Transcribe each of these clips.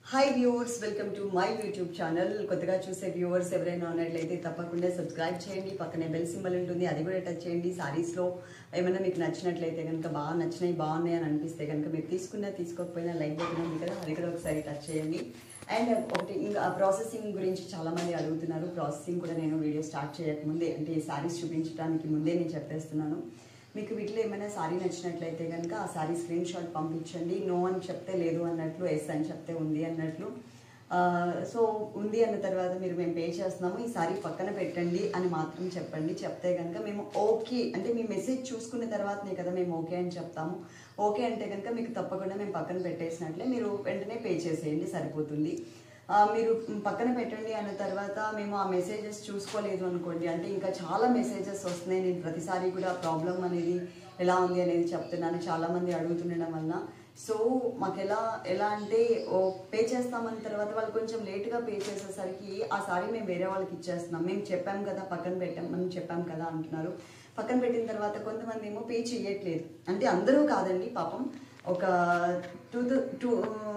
hi viewers welcome to my YouTube channel కొత్తగా చూసే viewers ఎవరైనా ఉన్నట్లయితే తప్పకుండా సబ్స్క్రైబ్ చేయండి పక్కనే బెల్ సింబల్ ఉంటుంది అది కూడా టచ్ చేయండి సారీస్లో ఏమైనా మీకు నచ్చినట్లయితే కనుక బాగా నచ్చినాయి బాగున్నాయి అని అనిపిస్తే కనుక మీరు తీసుకున్నా తీసుకోకపోయినా లైక్ బటన్ ఉంది కదా అది కూడా ఒకసారి టచ్ చేయండి అండ్ ఒకటి ఇంకా ప్రాసెసింగ్ గురించి చాలా మంది అడుగుతున్నారు ప్రాసెసింగ్ కూడా నేను వీడియో స్టార్ట్ చేయకముందే అంటే ఈ సారీస్ చూపించడానికి ముందే నేను చెప్పేస్తున్నాను మీకు వీటిలో ఏమైనా సారీ నచ్చినట్లయితే కనుక ఆ సారీ స్క్రీన్ షాట్ పంపించండి నో అని చెప్తే లేదు అన్నట్లు ఎస్ అని చెప్తే ఉంది అన్నట్లు ఆ, సో ఉంది అన్న తర్వాత మీరు మేము పే చేస్తున్నాము ఈ సారీ పక్కన పెట్టండి అని మాత్రం చెప్పండి చెప్తే కనుక మేము ఓకే అంటే మీ మెసేజ్ చూసుకున్న తర్వాతనే కదా మేము ఓకే అని చెప్తాము ఓకే అంటే కనుక మీకు తప్పకుండా మేము పక్కన పెట్టేసినట్లే మీరు వెంటనే పే చేసేయండి సరిపోతుంది ఆ, మీరు పక్కన పెట్టండి అన్న తర్వాత మేము ఆ మెసేజెస్ చూసుకోలేదు అనుకోండి అంటే ఇంకా చాలా మెసేజెస్ వస్తున్నాయి నేను ప్రతిసారి కూడా ప్రాబ్లం అనేది ఎలా ఉంది అనేది చెప్తున్నాను చాలా మంది అడుగుతుండడం వలన సో మాకు ఎలా ఎలా అంటే ఓ పే చేస్తామన్న తర్వాత వాళ్ళు కొంచెం లేట్గా పే చేసేసరికి ఆ సారీ మేము వేరే వాళ్ళకి ఇచ్చేస్తున్నాం మేము చెప్పాం కదా పక్కన పెట్టామని చెప్పాం కదా అంటున్నారు పక్కన పెట్టిన తర్వాత కొంతమంది ఏమో పే చేయట్లేదు అంటే అందరూ కాదండి పాపం ఒక two two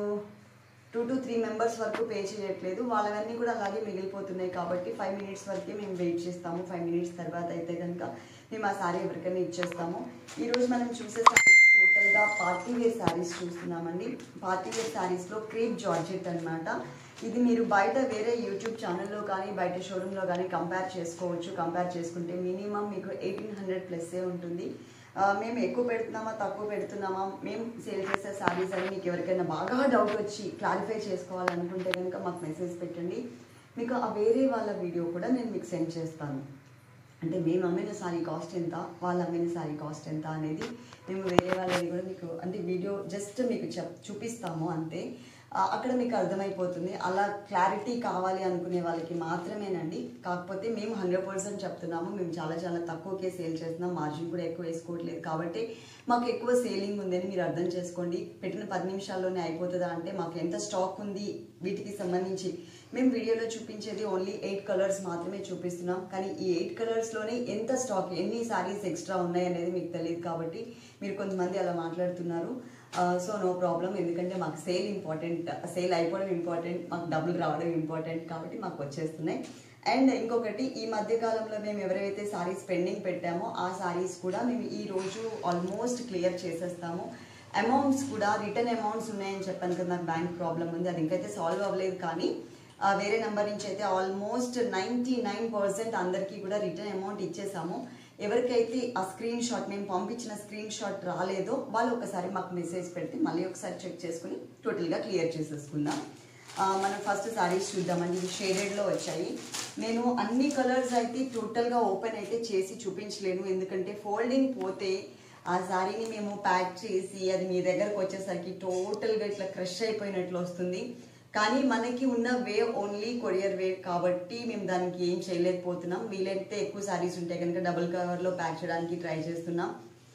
two to three members వరకు పే చేయట్లేదు వాళ్ళవన్నీ కూడా అలాగే మిగిలిపోతున్నాయి కాబట్టి ఫైవ్ మినిట్స్ వరకే మేము వెయిట్ చేస్తాము ఫైవ్ మినిట్స్ తర్వాత అయితే కనుక మేము ఆ శారీ ఎవరికైనా ఇచ్చేస్తాము ఈరోజు మనం చూసే శారీస్ టోటల్గా పార్టీ వేర్ శారీస్ చూస్తున్నామండి పార్టీ వేర్ శారీస్లో క్రేప్ జార్జెట్ అన్నమాట ఇది మీరు బయట వేరే యూట్యూబ్ ఛానల్లో కానీ బయట షోరూంలో కానీ కంపేర్ చేసుకోవచ్చు కంపేర్ చేసుకుంటే మినిమం మీకు ఎయిటీన్ హండ్రెడ్ ప్లస్సే ఉంటుంది ఆ, మేము ఎక్కువ పెడుతున్నామా తక్కువ పెడుతున్నామా మేము సేల్ చేసే శారీస్ అని మీకు ఎవరికైనా బాగా డౌట్ వచ్చి క్లారిఫై చేసుకోవాలనుకుంటే కనుక మాకు మెసేజ్ పెట్టండి మీకు ఆ వేరే వాళ్ళ వీడియో కూడా నేను మీకు సెండ్ చేస్తాను అంటే మేము అమ్మిన సారీ కాస్ట్ ఎంత వాళ్ళు అమ్మిన సారీ కాస్ట్ ఎంత అనేది మేము వేరే వాళ్ళది కూడా మీకు అంటే వీడియో జస్ట్ మీకు చెప్ చూపిస్తాము అంతే ఆ, అక్కడ మీకు అర్థమైపోతుంది అలా క్లారిటీ కావాలి అనుకునే వాళ్ళకి మాత్రమేనండి కాకపోతే మేము హండ్రెడ్ పర్సెంట్ చెప్తున్నాము మేము చాలా చాలా తక్కువకే సేల్ చేస్తున్నాం మార్జిన్ కూడా ఎక్కువ వేసుకోవట్లేదు కాబట్టి మాకు ఎక్కువ సేలింగ్ ఉందని మీరు అర్థం చేసుకోండి పెట్టిన పది నిమిషాల్లోనే అయిపోతుందా అంటే మాకు ఎంత స్టాక్ ఉంది వీటికి సంబంధించి మేము వీడియోలో చూపించేది ఓన్లీ ఎయిట్ కలర్స్ మాత్రమే చూపిస్తున్నాం కానీ ఈ ఎయిట్ కలర్స్లోనే ఎంత స్టాక్ ఎన్ని సారీస్ ఎక్స్ట్రా ఉన్నాయి అనేది మీకు తెలియదు కాబట్టి మీరు కొంతమంది అలా మాట్లాడుతున్నారు సో నో ప్రాబ్లం ఎందుకంటే మాకు సేల్ ఇంపార్టెంట్ సేల్ అయిపోవడం ఇంపార్టెంట్ మాకు డబ్బులు రావడం ఇంపార్టెంట్ కాబట్టి మాకు వచ్చేస్తున్నాయి అండ్ ఇంకొకటి ఈ మధ్య కాలంలో మేము ఎవరైతే సారీస్ పెండింగ్ పెట్టామో ఆ సారీస్ కూడా మేము ఈ రోజు ఆల్మోస్ట్ క్లియర్ చేసేస్తాము అమౌంట్స్ కూడా రిటర్న్ అమౌంట్స్ ఉన్నాయని చెప్పాను కదా నాకు బ్యాంక్ ప్రాబ్లం ఉంది అది ఇంకైతే సాల్వ్ అవ్వలేదు కానీ ఆ, వేరే నెంబర్ నుంచి అయితే ఆల్మోస్ట్ నైంటీ నైన్ పర్సెంట్ అందరికీ కూడా రిటర్న్ అమౌంట్ ఇచ్చేసాము ఎవరికైతే ఆ స్క్రీన్ షాట్ మేము పంపించిన స్క్రీన్ షాట్ రాలేదో వాళ్ళు ఒకసారి మాకు మెసేజ్ పెడితే మళ్ళీ ఒకసారి చెక్ చేసుకుని టోటల్గా క్లియర్ చేసేసుకుందాం ఆ, మనం ఫస్ట్ సారీస్ చూద్దామండి ఇవి షేడెడ్లో వచ్చాయి నేను అన్ని కలర్స్ అయితే టోటల్గా ఓపెన్ అయితే చేసి చూపించలేను ఎందుకంటే ఫోల్డింగ్ పోతే ఆ శారీని మేము ప్యాక్ చేసి అది మీ దగ్గరకు వచ్చేసరికి టోటల్గా ఇట్లా క్రష్ అయిపోయినట్లు వస్తుంది కానీ మనకి ఉన్న వే ఓన్లీ కొరియర్ వే కాబట్టి మేము దానికి ఏం చేయలేకపోతున్నాం వీలైతే ఎక్కువ శారీస్ ఉంటాయి కనుక డబుల్ కవర్లో ప్యాక్ చేయడానికి ట్రై చేస్తున్నాం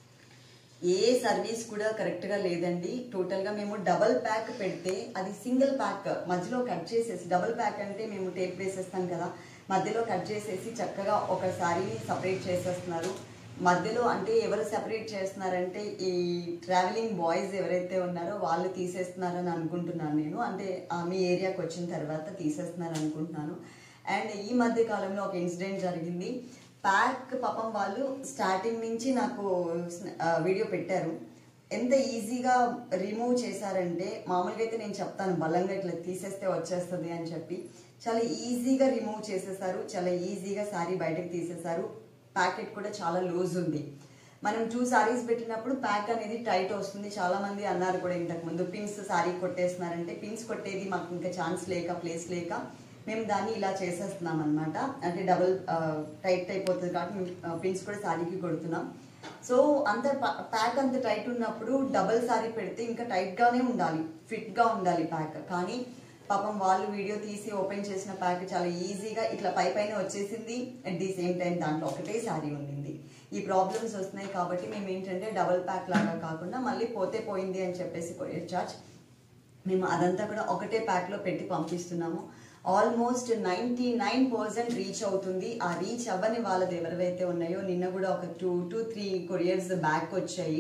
ఏ సర్వీస్ కూడా కరెక్ట్గా లేదండి టోటల్గా మేము డబల్ ప్యాక్ పెడితే అది సింగిల్ ప్యాక్ మధ్యలో కట్ చేసేసి డబల్ ప్యాక్ అంటే మేము టేప్ వేసేస్తాం కదా మధ్యలో కట్ చేసేసి చక్కగా ఒక శారీని సపరేట్ చేసేస్తున్నారు మధ్యలో అంటే ఎవరు సెపరేట్ చేస్తున్నారంటే ఈ ట్రావెలింగ్ బాయ్స్ ఎవరైతే ఉన్నారో వాళ్ళు తీసేస్తున్నారని అనుకుంటున్నాను నేను అంటే ఆ, మీ ఏరియాకి వచ్చిన తర్వాత తీసేస్తున్నారు అనుకుంటున్నాను అండ్ ఈ మధ్య కాలంలో ఒక ఇన్సిడెంట్ జరిగింది ప్యాక్ పాపం వాళ్ళు స్టార్టింగ్ నుంచి నాకు స్న- ఆ, వీడియో పెట్టారు ఎంత ఈజీగా రిమూవ్ చేశారంటే మామూలుగా అయితే నేను చెప్తాను బలంగా ఇట్లా తీసేస్తే వచ్చేస్తుంది అని చెప్పి చాలా ఈజీగా రిమూవ్ చేసేసారు చాలా ఈజీగా శారీ బయటకు తీసేశారు ప్యాకెట్ కూడా చాలా లూజ్ ఉంది మనం టూ సారీస్ పెట్టినప్పుడు ప్యాక్ అనేది టైట్ వస్తుంది చాలా మంది అన్నారు కూడా ఇంతకు ముందు పిన్స్ సారీ కొట్టేస్తున్నారంటే పిన్స్ కొట్టేది మాకు ఇంకా ఛాన్స్ లేక ప్లేస్ లేక మేము దాన్ని ఇలా చేసేస్తున్నాం అనమాట అంటే డబుల్ టైట్ అయిపోతుంది కాబట్టి మేము పిన్స్ కూడా సారీకి కొడుతున్నాం సో అంత ప్యాక్ అంత టైట్ ఉన్నప్పుడు డబుల్ సారీ పెడితే ఇంకా టైట్ గానే ఉండాలి ఫిట్ గా ఉండాలి ప్యాక్ కానీ పాపం వాళ్ళు వీడియో తీసి ఓపెన్ చేసిన ప్యాక్ చాలా ఈజీగా ఇట్లా పై పైన వచ్చేసింది అట్ ది సేమ్ టైం దాంట్లో ఒకటే శారీ ఉండింది ఈ ప్రాబ్లమ్స్ వస్తున్నాయి కాబట్టి మేము ఏంటంటే డబుల్ ప్యాక్ లాగా కాకుండా మళ్ళీ పోతే పోయింది అని చెప్పేసి కొరియర్ చార్జ్ మేము అదంతా కూడా ఒకటే ప్యాక్లో పెట్టి పంపిస్తున్నాము almost ninety nine percent reach అవుతుంది ఆ రీచ్ అవ్వని వాళ్ళది ఎవరివైతే ఉన్నాయో నిన్న కూడా ఒక two to three couriers back వచ్చాయి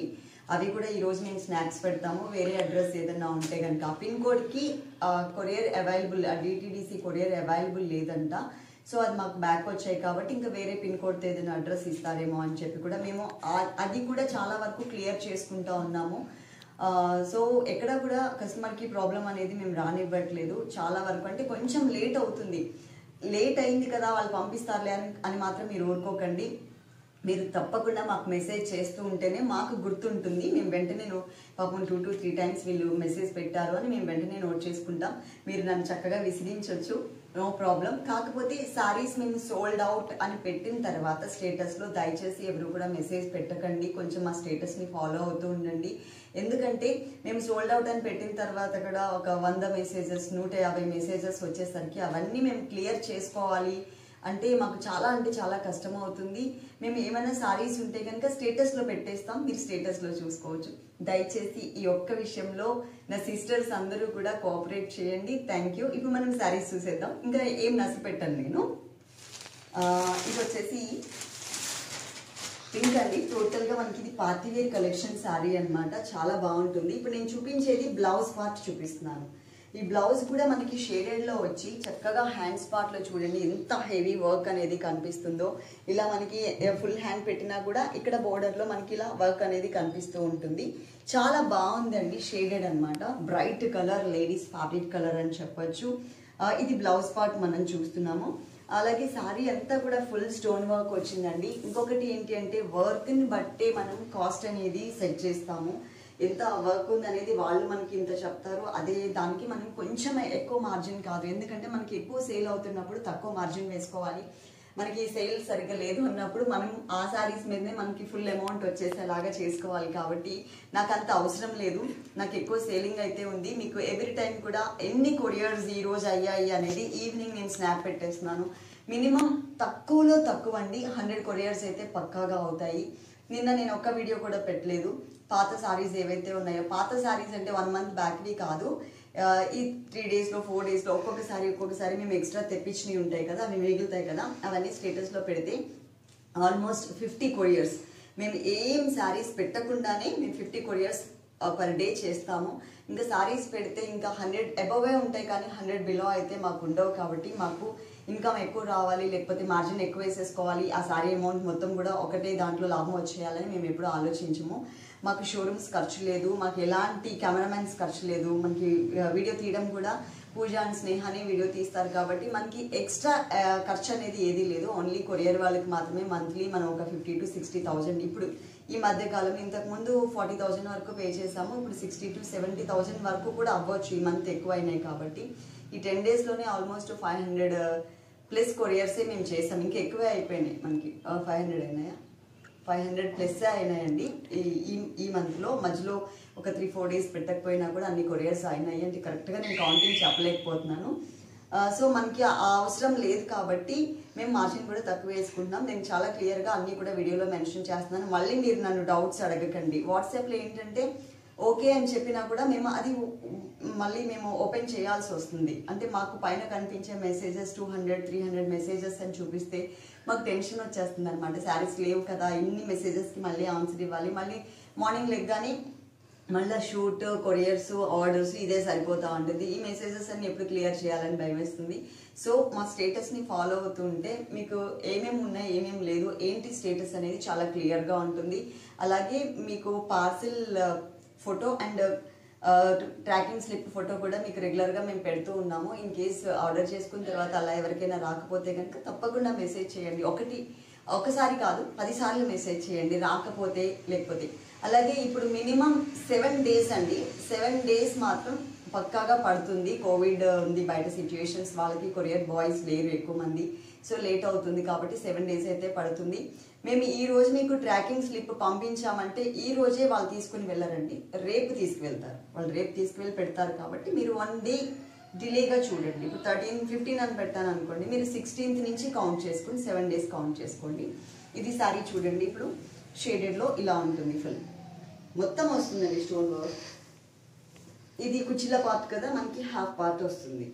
అవి కూడా ఈ రోజు మేము స్నాక్స్ పెడతాము వేరే అడ్రస్ ఏదన్నా ఉంటే కనుక పిన్ కోడ్కి courier available DTDC courier available లేదంట సో అది మాకు బ్యాక్ వచ్చాయి కాబట్టి ఇంకా వేరే పిన్ కోడ్తో ఏదైనా అడ్రస్ ఇస్తారేమో అని చెప్పి కూడా మేము ఆ- అది కూడా చాలా వరకు క్లియర్ చేసుకుంటా ఉన్నాము ఆ, సో ఎక్కడ కూడా కస్టమర్కి ప్రాబ్లం అనేది మేము రానివ్వట్లేదు చాలా వరకు అంటే కొంచెం లేట్ అవుతుంది లేట్ అయింది కదా వాళ్ళు పంపిస్తారులే అని అని మాత్రం మీరు ఊరుకోకండి మీరు తప్పకుండా మాకు మెసేజ్ చేస్తూ ఉంటేనే మాకు గుర్తుంటుంది మేము వెంటనే నో- పాపం టూ టు త్రీ టైమ్స్ వీళ్ళు మెసేజ్ పెట్టారు అని మేము వెంటనే నోట్ చేసుకుంటాం మీరు నన్ను చక్కగా విసిగించవచ్చు నో ప్రాబ్లం కాకపోతే సారీస్ మేము సోల్డ్ అవుట్ అని పెట్టిన తర్వాత స్టేటస్లో దయచేసి ఎవరు కూడా మెసేజ్ పెట్టకండి కొంచెం మా స్టేటస్ని ఫాలో అవుతూ ఉండండి ఎందుకంటే మేము సోల్డ్ అవుట్ అని పెట్టిన తర్వాత కూడా ఒక వంద మెసేజెస్ నూట యాభై మెసేజెస్ వచ్చేసరికి అవన్నీ మేము క్లియర్ చేసుకోవాలి అంటే మాకు చాలా అంటే చాలా కష్టం అవుతుంది మేము ఏమైనా సారీస్ ఉంటే కనుక స్టేటస్లో పెట్టేస్తాం మీరు స్టేటస్లో చూసుకోవచ్చు దయచేసి ఈ ఒక్క విషయంలో నా సిస్టర్స్ అందరూ కూడా కోఆపరేట్ చేయండి థ్యాంక్ యూ ఇప్పుడు మనం సారీస్ చూసేద్దాం ఇంకా ఏం నసి పెట్టాను నేను ఆ, ఇది వచ్చేసి పింక్ అండి టోటల్ గా మనకి ఇది పార్టీ వేర్ కలెక్షన్ శారీ అన్నమాట చాలా బాగుంటుంది ఇప్పుడు నేను చూపించేది బ్లౌజ్ పార్ట్ చూపిస్తున్నాను ఈ బ్లౌజ్ కూడా మనకి షేడెడ్ లో వచ్చి చక్కగా హ్యాండ్స్ పార్ట్ లో చూడండి ఎంత హెవీ వర్క్ అనేది కనిపిస్తుందో ఇలా మనకి ఫుల్ హ్యాండ్ పెట్టినా కూడా ఇక్కడ బోర్డర్ లో మనకి ఇలా వర్క్ అనేది కనిపిస్తూ ఉంటుంది చాలా బాగుందండి షేడెడ్ అన్నమాట bright colour ladies fabric colour అని చెప్పొచ్చు ఆ, ఇది బ్లౌజ్ పార్ట్ మనం చూస్తున్నాము అలాగే సారీ అంతా కూడా ఫుల్ స్టోన్ వర్క్ వచ్చిందండి ఇంకొకటి ఏంటి అంటే వర్క్ని బట్టే మనం కాస్ట్ అనేది సెట్ చేస్తాము ఎంత వర్క్ ఉంది అనేది వాళ్ళు మనకి ఇంత చెప్తారు అదే దానికి మనం కొంచెం ఎక్కువ మార్జిన్ కాదు ఎందుకంటే మనకి ఎక్కువ సేల్ అవుతున్నప్పుడు తక్కువ మార్జిన్ వేసుకోవాలి మనకి సేల్ సరిగ్గా లేదు అన్నప్పుడు మనం ఆ సారీస్ మీదనే మనకి ఫుల్ అమౌంట్ వచ్చేసేలాగా చేసుకోవాలి కాబట్టి నాకు అంత అవసరం లేదు నాకు ఎక్కువ సేలింగ్ అయితే ఉంది మీకు ఎవ్రీ టైం కూడా ఎన్ని కొరియర్స్ ఈ రోజు అయ్యాయి అనేది ఈవినింగ్ నేను స్నాప్ పెట్టేస్తున్నాను మినిమం తక్కువలో తక్కువ అండి హండ్రెడ్ కొరియర్స్ అయితే పక్కాగా అవుతాయి నిన్న నేను ఒక్క వీడియో కూడా పెట్టలేదు పాత సారీస్ ఏవైతే ఉన్నాయో పాత సారీస్ అంటే వన్ మంత్ బ్యాక్వి కాదు ఆ, ఈ త్రీ డేస్లో ఫోర్ డేస్లో ఒక్కొక్కసారి ఒక్కొక్కసారి మేము ఎక్స్ట్రా తెప్పించినవి ఉంటాయి కదా అవి మిగులుతాయి కదా అవన్నీ స్టేటస్లో పెడితే ఆల్మోస్ట్ ఫిఫ్టీ కొరియర్స్ మేము ఏం శారీస్ పెట్టకుండానే మేము ఫిఫ్టీ కొరియర్స్ పర్ డే చేస్తాము ఇంకా శారీస్ పెడితే ఇంకా హండ్రెడ్ అబవే ఉంటాయి కానీ హండ్రెడ్ బిలో అయితే మాకు ఉండవు కాబట్టి మాకు ఇన్కమ్ ఎక్కువ రావాలి లేకపోతే మార్జిన్ ఎక్కువ వేసేసుకోవాలి ఆ శారీ అమౌంట్ మొత్తం కూడా ఒకటే దాంట్లో లాభం వచ్చేయాలని మేము ఎప్పుడూ ఆలోచించము మాకు షోరూమ్స్ ఖర్చు లేదు మాకు ఎలాంటి కెమెరామెన్స్ ఖర్చు లేదు మనకి ఆ, వీడియో తీయడం కూడా పూజ అండ్ స్నేహాని వీడియో తీస్తారు కాబట్టి మనకి ఎక్స్ట్రా ఆ, ఖర్చు అనేది ఏదీ లేదు ఓన్లీ కొరియర్ వాళ్ళకి మాత్రమే మంత్లీ మనం ఒక ఫిఫ్టీ టు సిక్స్టీ థౌజండ్ ఇప్పుడు ఈ మధ్య కాలం ఇంతకు ముందు ఫార్టీ థౌజండ్ వరకు పే చేసాము ఇప్పుడు సిక్స్టీ టు సెవెంటీ థౌజండ్ వరకు కూడా అవ్వచ్చు ఈ మంత్ ఎక్కువ అయినాయి కాబట్టి ఈ టెన్ డేస్లోనే ఆల్మోస్ట్ ఫైవ్ హండ్రెడ్ ప్లస్ కొరియర్సే మేము చేసాం ఇంకా ఎక్కువే అయిపోయినాయి మనకి ఫైవ్ హండ్రెడ్ అయినాయా ఫైవ్ హండ్రెడ్ ప్లస్ అయినాయండి ఈ ఈ- ఈ మంత్లో మధ్యలో ఒక త్రీ ఫోర్ డేస్ పెట్టకపోయినా కూడా అన్ని కొరియర్స్ అయినాయి అంటే కరెక్ట్గా నేను కౌంటింగ్ చెప్పలేకపోతున్నాను ఆ, సో మనకి ఆ అవసరం లేదు కాబట్టి మేము మార్జిన్ కూడా తక్కువ వేసుకుంటున్నాం నేను చాలా క్లియర్గా అన్ని కూడా వీడియోలో మెన్షన్ చేస్తున్నాను మళ్ళీ మీరు నన్ను డౌట్స్ అడగకండి వాట్సాప్లో ఏంటంటే ఓకే అని చెప్పినా కూడా మేము అది మళ్ళీ మేము ఓపెన్ చేయాల్సి వస్తుంది అంటే మాకు పైన కనిపించే messages two hundred three hundred messages అని చూపిస్తే మాకు టెన్షన్ వచ్చేస్తుంది అనమాట శారీస్ లేవు కదా ఇన్ని మెసేజెస్కి మళ్ళీ ఆన్సర్ ఇవ్వాలి మళ్ళీ మార్నింగ్ లెగ్గానే మళ్ళీ షూట్ కొరియర్స్ ఆర్డర్స్ ఇదే సరిపోతా ఉంటుంది ఈ మెసేజెస్ అన్ని ఎప్పుడు క్లియర్ చేయాలని భయం వేస్తుంది సో మా స్టేటస్ని ఫాలో అవుతూ ఉంటే మీకు ఏమేమి ఉన్నాయి ఏమేమి లేదు ఏంటి స్టేటస్ అనేది చాలా క్లియర్గా ఉంటుంది అలాగే మీకు parcel photo and tracking slip photo కూడా మీకు రెగ్యులర్గా మేము పెడుతూ ఉన్నాము ఇన్ కేస్ ఆర్డర్ చేసుకున్న తర్వాత అలా ఎవరికైనా రాకపోతే కనుక తప్పకుండా మెసేజ్ చేయండి ఒకటి ఒకసారి కాదు పదిసార్లు మెసేజ్ చేయండి రాకపోతే లేకపోతే అలాగే ఇప్పుడు మినిమం సెవెన్ డేస్ అండి సెవెన్ డేస్ మాత్రం పక్కాగా పడుతుంది కోవిడ్ ఉంది బయట సిచ్యుయేషన్స్ వాళ్ళకి కొరియర్ బాయ్స్ లేరు ఎక్కువ మంది సో లేట్ అవుతుంది కాబట్టి సెవెన్ డేస్ అయితే పడుతుంది మేము ఈ రోజు మీకు ట్రాకింగ్ స్లిప్ పంపించామంటే ఈ రోజే వాళ్ళు తీసుకుని వెళ్ళారండి రేపు తీసుకువెళ్తారు వాళ్ళు రేపు తీసుకువెళ్ళి పెడతారు కాబట్టి మీరు వన్ డే డిలేగా చూడండి ఇప్పుడు థర్టీన్ ఫిఫ్టీన్ అని పెట్టాను అనుకోండి మీరు సిక్స్టీన్త్ నుంచి కౌంట్ చేసుకుని సెవెన్ డేస్ కౌంట్ చేసుకోండి ఇది సారీ చూడండి ఇప్పుడు షేడెడ్లో ఇలా ఉంటుంది ఫుల్ మొత్తం వస్తుందండి స్టోన్ వర్క్ ఇది కుచ్చిల పార్ట్ కదా మనకి హాఫ్ పార్ట్ వస్తుంది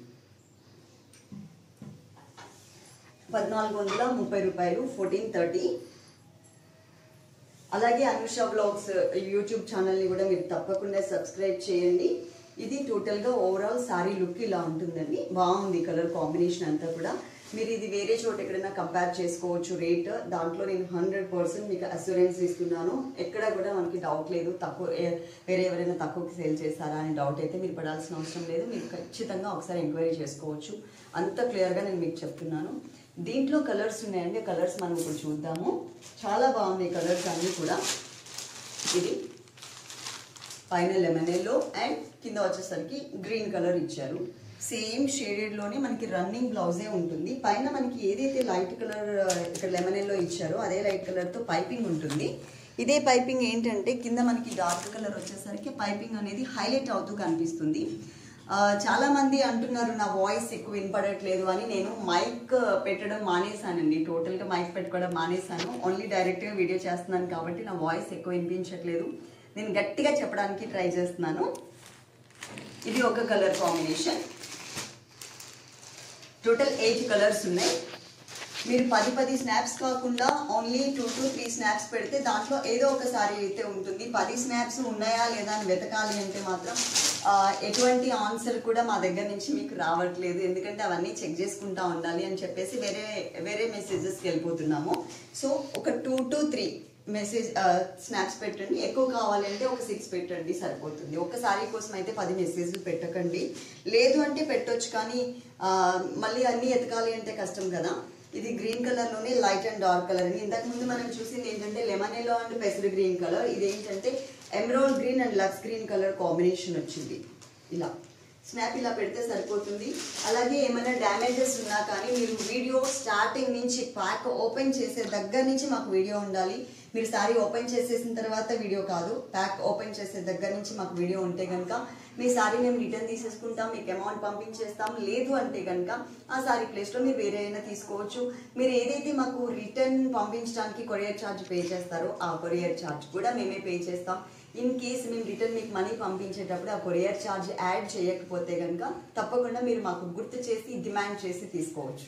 పద్నాలుగు వందల ముప్పై రూపాయలు ఫోర్టీన్ థర్టీ అలాగే అనుష బ్లాగ్స్ యూట్యూబ్ ఛానల్ని కూడా మీరు తప్పకుండా సబ్స్క్రైబ్ చేయండి ఇది టోటల్గా ఓవరాల్ సారీ లుక్ ఇలా ఉంటుందండి బాగుంది కలర్ కాంబినేషన్ అంతా కూడా మీరు ఇది వేరే చోట ఎక్కడైనా కంపేర్ చేసుకోవచ్చు రేట్ దాంట్లో నేను హండ్రెడ్ పర్సెంట్ మీకు అస్యూరెన్స్ ఇస్తున్నాను ఎక్కడ కూడా మనకి డౌట్ లేదు తక్కువ ఏ- వేరే ఎవరైనా తక్కువకి సేల్ చేస్తారా అని డౌట్ అయితే మీరు పడాల్సిన అవసరం లేదు మీరు ఖచ్చితంగా ఒకసారి ఎంక్వైరీ చేసుకోవచ్చు అంత క్లియర్గా నేను మీకు చెప్తున్నాను దీంట్లో కలర్స్ ఉన్నాయండి కలర్స్ మనం ఇప్పుడు చూద్దాము చాలా బాగున్నాయి కలర్స్ అన్నీ కూడా ఇది పైన లెమన్ ఎల్లో అండ్ కింద వచ్చేసరికి గ్రీన్ కలర్ ఇచ్చారు సేమ్ షేడెడ్ లోనే మనకి రన్నింగ్ బ్లౌజే ఉంటుంది పైన మనకి ఏదైతే లైట్ కలర్ ఇక్కడ లెమన్ ఎల్లో ఇచ్చారో అదే లైట్ కలర్ తో పైపింగ్ ఉంటుంది ఇదే పైపింగ్ ఏంటంటే కింద మనకి డార్క్ కలర్ వచ్చేసరికి పైపింగ్ అనేది హైలైట్ అవుతూ కనిపిస్తుంది ఆ, చాలా మంది అంటున్నారు నా వాయిస్ ఎక్కువ వినపడట్లేదు అని నేను మైక్ పెట్టడం మానేశానండి టోటల్ గా మైక్ పెట్టుకోవడం మానేశాను ఓన్లీ డైరెక్ట్ గా వీడియో చేస్తున్నాను కాబట్టి నా వాయిస్ ఎక్కువ వినిపించట్లేదు నేను గట్టిగా చెప్పడానికి ట్రై చేస్తున్నాను ఇది ఒక colour combination total eight colours ఉన్నాయి మీరు పది పది స్నాప్స్ కాకుండా only two to three snaps పెడితే దాంట్లో ఏదో ఒక సారీ అయితే ఉంటుంది పది స్నాప్స్ ఉన్నాయా లేదా అని వెతకాలి అంటే మాత్రం ఆ, ఎటువంటి ఆన్సర్ కూడా మా దగ్గర నుంచి మీకు రావట్లేదు ఎందుకంటే అవన్నీ చెక్ చేసుకుంటా ఉండాలి అని చెప్పేసి వేరే వేరే మెసేజెస్కి వెళ్ళిపోతున్నాము సో ఒక two to three message snaps పెట్టండి ఎక్కువ కావాలంటే ఒక సిక్స్ పెట్టండి సరిపోతుంది ఒక సారీ కోసం అయితే పది మెసేజ్లు పెట్టకండి లేదు అంటే పెట్టొచ్చు కానీ ఆ, మళ్ళీ అన్నీ ఎతకాలి అంటే కష్టం కదా ఇది గ్రీన్ కలర్ లోనే లైట్ అండ్ డార్క్ కలర్ అని ఇంతకు ముందు మనం చూసింది ఏంటంటే లెమన్ ఎల్లో అండ్ పెసర్ గ్రీన్ కలర్ ఇది ఏంటంటే ఎమరాల్డ్ గ్రీన్ అండ్ లక్స్ గ్రీన్ కలర్ కాంబినేషన్ వచ్చింది ఇలా స్నాప్ ఇలా పెడితే సరిపోతుంది అలాగే ఏమైనా డ్యామేజెస్ ఉన్నా కానీ మీరు వీడియో స్టార్టింగ్ నుంచి ప్యాక్ ఓపెన్ చేసే దగ్గర నుంచి మాకు వీడియో ఉండాలి మీరు సారీ ఓపెన్ చేసేసిన తర్వాత వీడియో కాదు ప్యాక్ ఓపెన్ చేసే దగ్గర నుంచి మాకు వీడియో ఉంటే కనుక మీ సారీ మేము రిటర్న్ తీసేసుకుంటాం మీకు అమౌంట్ పంపించేస్తాం లేదు అంటే కనుక ఆ సారీ ప్లేస్లో మీరు వేరే అయినా తీసుకోవచ్చు మీరు ఏదైతే మాకు రిటర్న్ పంపించడానికి కొరియర్ ఛార్జ్ పే చేస్తారో ఆ కొరియర్ ఛార్జ్ కూడా మేమే పే చేస్తాం ఇన్ కేస్ మేము రిటర్న్ మీకు మనీ పంపించేటప్పుడు ఆ కొరియర్ ఛార్జ్ యాడ్ చేయకపోతే కనుక తప్పకుండా మీరు మాకు గుర్తు చేసి డిమాండ్ చేసి తీసుకోవచ్చు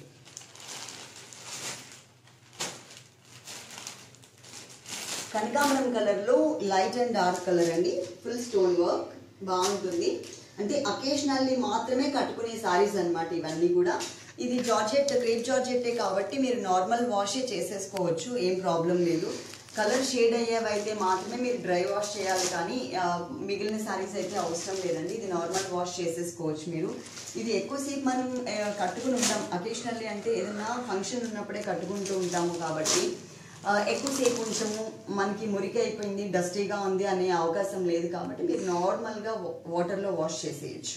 కనకాంబరం కలర్లో లైట్ అండ్ డార్క్ కలర్ అండి ఫుల్ స్టోన్ వర్క్ బాగుంటుంది అంటే అకేషనల్లీ మాత్రమే కట్టుకునే సారీస్ అన్నమాట ఇవన్నీ కూడా ఇది జార్జెట్ క్రేప్ జార్జెట్టే కాబట్టి మీరు నార్మల్ వాషే చేసేసుకోవచ్చు ఏం ప్రాబ్లం లేదు కలర్ షేడ్ అయ్యేవైతే మాత్రమే మీరు డ్రై వాష్ చేయాలి కానీ ఆ, మిగిలిన సారీస్ అయితే అవసరం లేదండి ఇది నార్మల్ వాష్ చేసేసుకోవచ్చు మీరు ఇది ఎక్కువసేపు మనం ఆ, కట్టుకుని ఉంటాం అకేషనల్లీ అంటే ఏదైనా ఫంక్షన్ ఉన్నప్పుడే కట్టుకుంటూ ఉంటాము కాబట్టి ఆ, ఎక్కువసేపు ఉంచము మనకి మురికి అయిపోయింది డస్టీగా ఉంది అనే అవకాశం లేదు కాబట్టి మీరు నార్మల్గా వాటర్లో వాష్ చేసేయచ్చు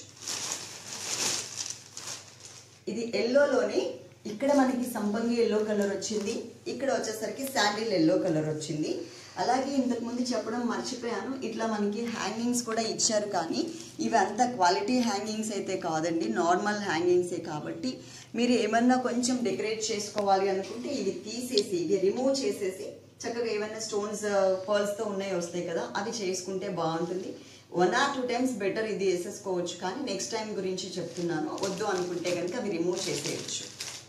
ఇది ఎల్లోలోనే ఇక్కడ మనకి సంపంగి ఎల్లో కలర్ వచ్చింది ఇక్కడ వచ్చేసరికి శాండిల్ ఎల్లో కలర్ వచ్చింది అలాగే ఇంతకు ముందు చెప్పడం మర్చిపోయాను ఇట్లా మనకి హ్యాంగింగ్స్ కూడా ఇచ్చారు కానీ ఇవి అంత క్వాలిటీ హ్యాంగింగ్స్ అయితే కాదండి నార్మల్ హ్యాంగింగ్సే కాబట్టి మీరు ఏమన్నా కొంచెం డెకరేట్ చేసుకోవాలి అనుకుంటే ఇవి తీసేసి ఇవి రిమూవ్ చేసేసి చక్కగా ఏమైనా స్టోన్స్ పర్ల్స్తో ఉన్నాయి వస్తాయి కదా అవి చేసుకుంటే బాగుంటుంది one or two times better ఇది వేసేసుకోవచ్చు కానీ నెక్స్ట్ టైం గురించి చెప్తున్నాను వద్దు అనుకుంటే కనుక అవి రిమూవ్ చేసేయచ్చు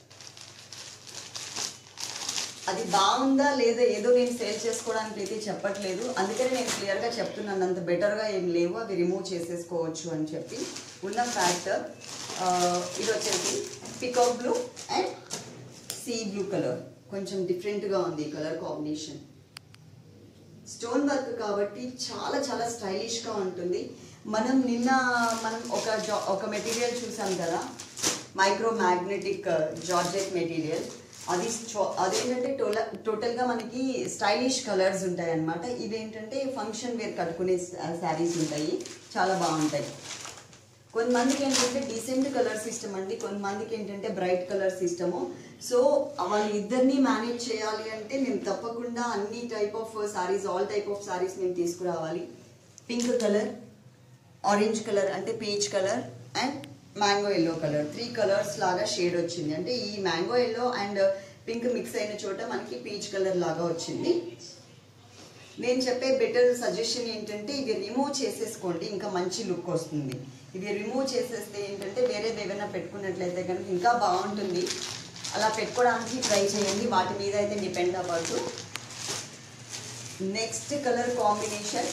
అది బాగుందా లేదా ఏదో నేను సేల్ చేసుకోవడానికి అయితే చెప్పట్లేదు అందుకని నేను క్లియర్గా చెప్తున్నాను అంత బెటర్గా ఏం లేవు అవి రిమూవ్ చేసేసుకోవచ్చు అని చెప్పి ఉన్న ఫ్యాక్టర్ ఇది వచ్చేసి peacock blue and sea blue colour కొంచెం డిఫరెంట్గా ఉంది ఈ కలర్ కాంబినేషన్ స్టోన్ వర్క్ కాబట్టి చాలా చాలా స్టైలిష్గా ఉంటుంది మనం నిన్న మనం ఒక జా ఒక మెటీరియల్ చూసాం కదా మైక్రో మ్యాగ్నెటిక్ జార్జెట్ మెటీరియల్ అది చో- అదేంటంటే టోల టోటల్గా మనకి స్టైలిష్ కలర్స్ ఉంటాయి అన్నమాట ఇవేంటంటే ఫంక్షన్ వేర్ కట్టుకునే శారీస్ ఉంటాయి చాలా బాగుంటాయి కొంతమందికి ఏంటంటే డీసెంట్ కలర్స్ ఇష్టం అండి కొంతమందికి ఏంటంటే బ్రైట్ కలర్స్ ఇష్టము సో వాళ్ళు ఇద్దరిని మేనేజ్ చేయాలి అంటే మేము తప్పకుండా అన్ని type of saris all type of saris మేము తీసుకురావాలి పింక్ కలర్ ఆరెంజ్ కలర్ అంటే peach colour and mango yellow colour three colours లాగా షేడ్ వచ్చింది అంటే ఈ mango yellow and pink mix అయిన చోట మనకి పీచ్ కలర్ లాగా వచ్చింది నేను చెప్పే బెటర్ సజెషన్ ఏంటంటే ఇవి రిమూవ్ చేసేసుకోండి ఇంకా మంచి లుక్ వస్తుంది ఇవి రిమూవ్ చేసేస్తే ఏంటంటే వేరేది ఏమైనా పెట్టుకున్నట్లయితే కనుక ఇంకా బాగుంటుంది అలా పెట్టుకోవడానికి ట్రై చేయండి వాటి మీద అయితే డిపెండ్ అవ్వద్దు నెక్స్ట్ కలర్ కాంబినేషన్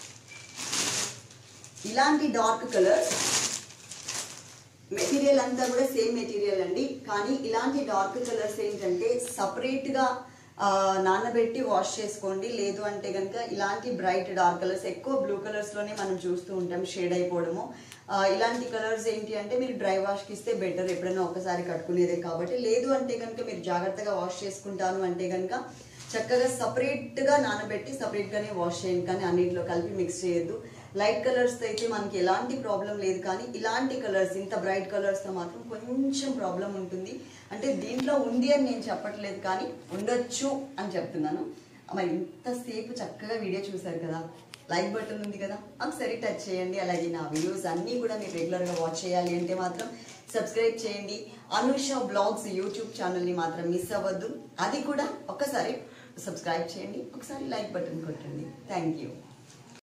ఇలాంటి డార్క్ కలర్స్ మెటీరియల్ అంతా కూడా సేమ్ మెటీరియల్ అండి కానీ ఇలాంటి డార్క్ కలర్స్ ఏంటంటే సపరేట్గా నానబెట్టి వాష్ చేసుకోండి లేదు అంటే కనుక ఇలాంటి బ్రైట్ డార్క్ కలర్స్ ఎక్కువ బ్లూ కలర్స్లోనే మనం చూస్తూ ఉంటాం షేడ్ అయిపోవడము ఆ, ఇలాంటి కలర్స్ ఏంటి అంటే మీరు డ్రై వాష్కి ఇస్తే బెటర్ ఎప్పుడైనా ఒకసారి కట్టుకునేదే కాబట్టి లేదు అంటే కనుక మీరు జాగ్రత్తగా వాష్ చేసుకుంటాను అంటే కనుక చక్కగా సపరేట్గా నానబెట్టి సపరేట్గానే వాష్ చేయండి కానీ అన్నింటిలో కలిపి మిక్స్ చేయొద్దు లైట్ కలర్స్ అయితే మనకి ఎలాంటి ప్రాబ్లం లేదు కానీ ఇలాంటి కలర్స్ ఇంత బ్రైట్ కలర్స్తో మాత్రం కొంచెం ప్రాబ్లం ఉంటుంది అంటే దీంట్లో ఉంది అని నేను చెప్పట్లేదు కానీ ఉండొచ్చు అని చెప్తున్నాను మరి ఇంతసేపు చక్కగా వీడియో చూశారు కదా లైక్ బటన్ ఉంది కదా ఒకసారి టచ్ చేయండి అలాగే నా వీడియోస్ అన్నీ కూడా మీరు రెగ్యులర్గా వాచ్ చేయాలి అంటే మాత్రం సబ్స్క్రైబ్ చేయండి అనుష బ్లాగ్స్ యూట్యూబ్ ఛానల్ని మాత్రం మిస్ అవ్వద్దు అది కూడా ఒకసారి సబ్స్క్రైబ్ చేయండి ఒకసారి లైక్ బటన్ కొట్టండి థ్యాంక్ యూ